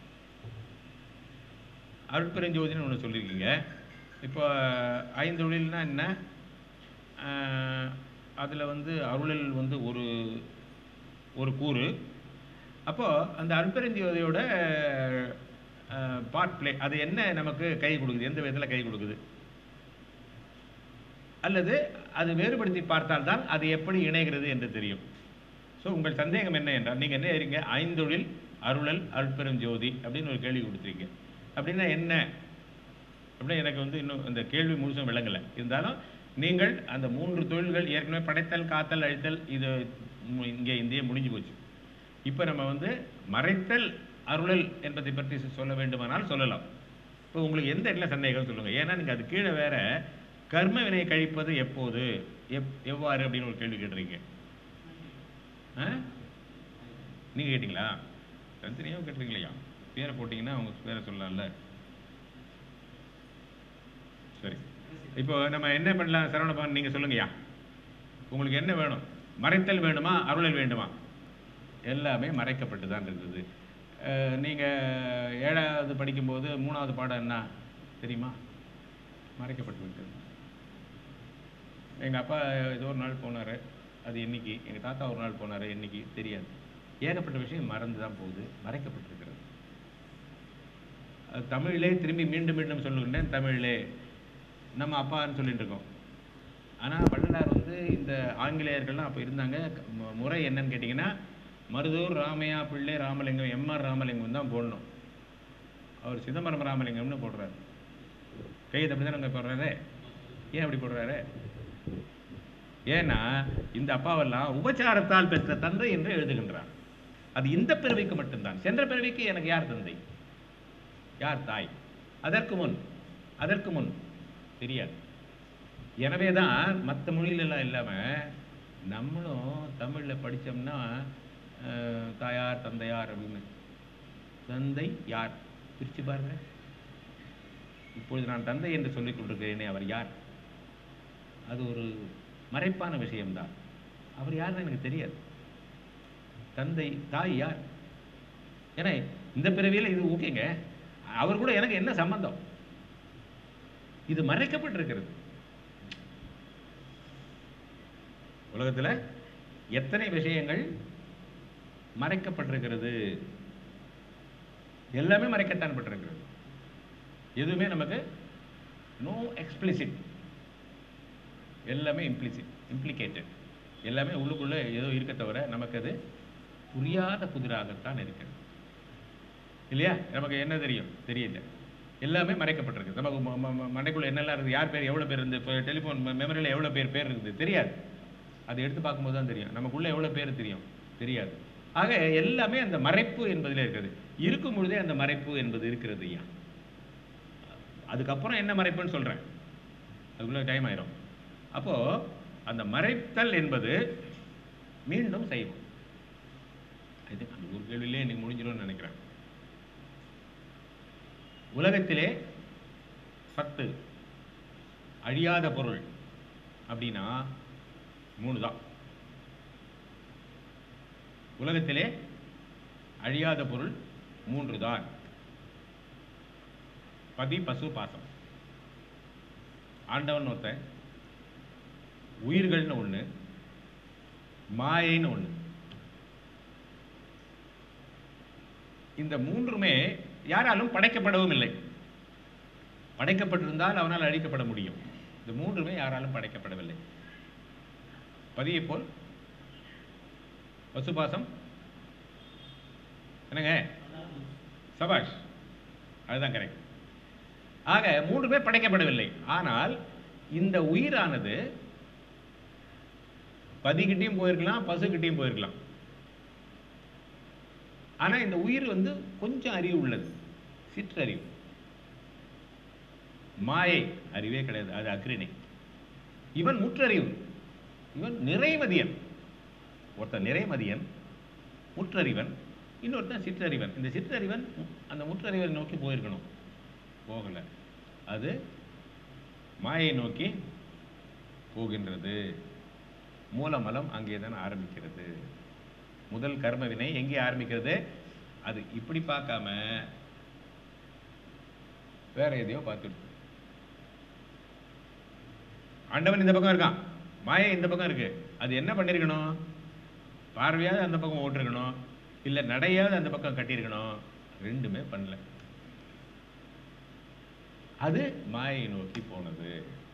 அருட்பெருஞ்சோதின்னு ஒன்று சொல்லியிருக்கீங்க இப்போ ஐந்தொழில்னா என்ன அதில் வந்து அருளல் வந்து ஒரு ஒரு கூறு அப்போது அந்த அருட்பெருஞ்சோதியோட பார்ட் ப்ளே அது என்ன நமக்கு கை கொடுக்குது எந்த விதத்தில் கை கொடுக்குது அல்லது அது வேறுபடுத்தி பார்த்தால்தான் அது எப்படி இணைகிறது என்று தெரியும் ஸோ உங்கள் சந்தேகம் என்ன என்றால் நீங்கள் என்ன இருக்கீங்க ஐந்தொழில் அருளல் அருட்பெரும் ஜோதி அப்படின்னு ஒரு கேள்வி கொடுத்துருக்கீங்க அப்படின்னா என்ன அப்படின்னா எனக்கு வந்து இன்னும் இந்த கேள்வி முழுசும் விளங்கலை இருந்தாலும் நீங்கள் அந்த மூன்று தொழில்கள் ஏற்கனவே படைத்தல் காத்தல் அழித்தல் இது மு- இங்கே இந்திய முடிஞ்சு போச்சு இப்போ நம்ம வந்து மறைத்தல் அருளல் என்பதை பற்றி சொல்ல வேண்டுமானால் சொல்லலாம் இப்போ உங்களுக்கு எந்த இடத்துல சந்தேகம் சொல்லுங்கள் ஏன்னா நீங்கள் அது கீழே வேற கர்ம வினையை கழிப்பது எப்போது எப் எவ்வாறு அப்படின்னு ஒரு கேள்வி கேட்டிருக்கீங்க ஆ நீங்கள் கேட்டிங்களா தனித்தனியாக கேட்டிருக்கலையா பேரை போட்டிங்கன்னா அவங்க பேரை சொல்லலாம்ல சரி இப்போ நம்ம என்ன பண்ணலாம் சரவணபவன் நீங்கள் சொல்லுங்கய்யா உங்களுக்கு என்ன வேணும் மறைத்தல் வேணுமா அருளல் வேண்டுமா எல்லாமே மறைக்கப்பட்டு தான் இருந்தது நீங்கள் ஏழாவது படிக்கும்போது மூணாவது பாடம் என்ன தெரியுமா மறைக்கப்பட்டு விட்டது எங்கள் அப்பா ஏதோ ஒரு நாள் போனார் அது என்னைக்கு எங்கள் தாத்தா ஒரு நாள் போனார் என்னைக்கு தெரியாது ஏகப்பட்ட விஷயம் மறந்து தான் போகுது மறைக்கப்பட்டிருக்கிறது அது தமிழிலே திரும்பி மீண்டும் மீண்டும் சொல்லுகின்றேன் தமிழிலே நம்ம அப்பான்னு சொல்லிட்டு இருக்கோம் ஆனால் வள்ளலார் வந்து இந்த ஆங்கிலேயர்கள்லாம் அப்போ இருந்தாங்க மு- முறை என்னன்னு கேட்டிங்கன்னா மருதூர் ராமையா பிள்ளை ராமலிங்கம் எம்ஆர் ராமலிங்கம் தான் போடணும் அவர் சிதம்பரம் ராமலிங்கம்னு போடுறாரு கையெழுத்து அப்படி தானே போடுறாரு ஏன் அப்படி போடுறாரு ஏன்னா இந்த அப்பாவெல்லாம் உபச்சாரத்தால் பெற்ற தந்தை என்று எழுதுகின்றார் அது இந்த பிறவிக்கு மட்டும்தான் சென்ற பிறவிக்கு எனக்கு யார் தந்தை யார் தாய் அதற்கு முன் அதற்கு முன் தெரியாது எனவே தான் மற்ற மொழியிலலாம் இல்லாமல் நம்மளும் தமிழில் படித்தோம்னா தாயார் தந்தையார் அப்படின்னு தந்தை யார் பிரித்து பாருங்க இப்பொழுது நான் தந்தை என்று சொல்லிக் கொண்டிருக்கிறேனே அவர் யார் அது ஒரு மறைப்பான விஷயம்தான் அவர் யாருன்னு எனக்கு தெரியாது தந்தை தாய் யார் ஏன்னா இந்த பிறவியில் இது ஓகேங்க அவர் கூட எனக்கு என்ன சம்பந்தம் இது மறைக்கப்பட்டிருக்கிறது உலகத்துல எத்தனை விஷயங்கள் மறைக்கப்பட்டிருக்கிறது எல்லாமே மறைக்கத்தான் பட்டிருக்கிறது எதுவுமே நமக்கு நோ எக்ஸ்பிளிசிட் எல்லாமே இம்ப்ளிசிட் இம்ப்ளிகேட்டட் எல்லாமே உள்ளுக்குள்ள ஏதோ இருக்க தவிர நமக்கு அது புரியாத புதிராகத்தான் இருக்கிறது இல்லையா நமக்கு என்ன தெரியும் தெரியல எல்லாமே மறைக்கப்பட்டிருக்கு நமக்கு ம- ம- ம- மண்டைக்குள்ள என்னெல்லாம் இருக்குது யார் பேர் எவ்வளோ பேர் இருந்து இப்போ டெலிஃபோன் மெமரியில் எவ்வளோ பேர் பேர் இருக்குது தெரியாது அதை எடுத்து பார்க்கும்போது தான் தெரியும் நமக்குள்ள எவ்வளோ பேர் தெரியும் தெரியாது ஆக எல்லாமே அந்த மறைப்பு என்பதில் இருக்கிறது இருக்கும் பொழுதே அந்த மறைப்பு என்பது இருக்கிறது ஐயா அதுக்கப்புறம் என்ன மறைப்புன்னு சொல்கிறேன் அதுக்குள்ளே டைம் ஆயிரும் அப்போ அந்த மறைத்தல் என்பது மீண்டும் செய்வோம் இது அந்த ஒரு கேள்வியிலே இன்னைக்கு முடிஞ்சிடும்னு நினைக்கிறேன் உலகத்திலே சத்து அழியாத பொருள் அப்படின்னா மூணு தான் உலகத்திலே அழியாத பொருள் மூன்று தான் பதி பசு பாசம் ஆண்டவன் ஒருத்தன் உயிர்கள்னு ஒண்ணு மாயைன்னு ஒண்ணு இந்த மூன்றுமே யாராலும் படைக்கப்படவும் இல்லை படைக்கப்பட்டிருந்தால் அவனால் அழிக்கப்பட முடியும் இந்த மூன்றுமே யாராலும் படைக்கப்படவில்லை பதியை போல் பசுபாசம் என்னங்க சபாஷ் அதுதான் கரெக்ட் ஆக மூன்றுமே படைக்கப்படவில்லை ஆனால் இந்த உயிரானது பதிகிட்டையும் போயிருக்கலாம் பசுகிட்டையும் போயிருக்கலாம் ஆனா இந்த உயிர் வந்து கொஞ்சம் அறிவு உள்ளது சிற்றறிவு மாயை அறிவே கிடையாது அது அக்ரிணை இவன் முற்றறிவு இவன் நிறைமதியன் ஒருத்தன் நிறைமதியன் முற்றறிவன் இன்னொருத்தன் சிற்றறிவன் இந்த சிற்றறிவன் அந்த முற்றறிவன் நோக்கி போயிருக்கணும் போகல அது மாயை நோக்கி போகின்றது மூலமலம் அங்கே தான் ஆரம்பிக்கிறது முதல் கர்ம வினை எங்கே ஆரம்பிக்கிறது அது இப்படி பார்க்காம வேற எதையோ பார்த்துடுது ஆண்டவன் இந்த பக்கம் இருக்கான் மாயை இந்த பக்கம் இருக்கு அது என்ன பண்ணிருக்கணும் பார்வையாவது அந்த பக்கம் ஓட்டிருக்கணும் இல்ல நடையாவது அந்த பக்கம் கட்டியிருக்கணும் ரெண்டுமே பண்ணல அது மாயை நோக்கி போனது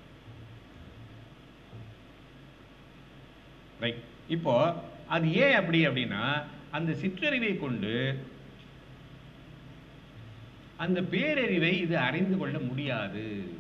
ரைட் இப்போ அது ஏன் அப்படி அப்படின்னா அந்த சிற்றறிவை கொண்டு அந்த பேரறிவை இது அறிந்து கொள்ள முடியாது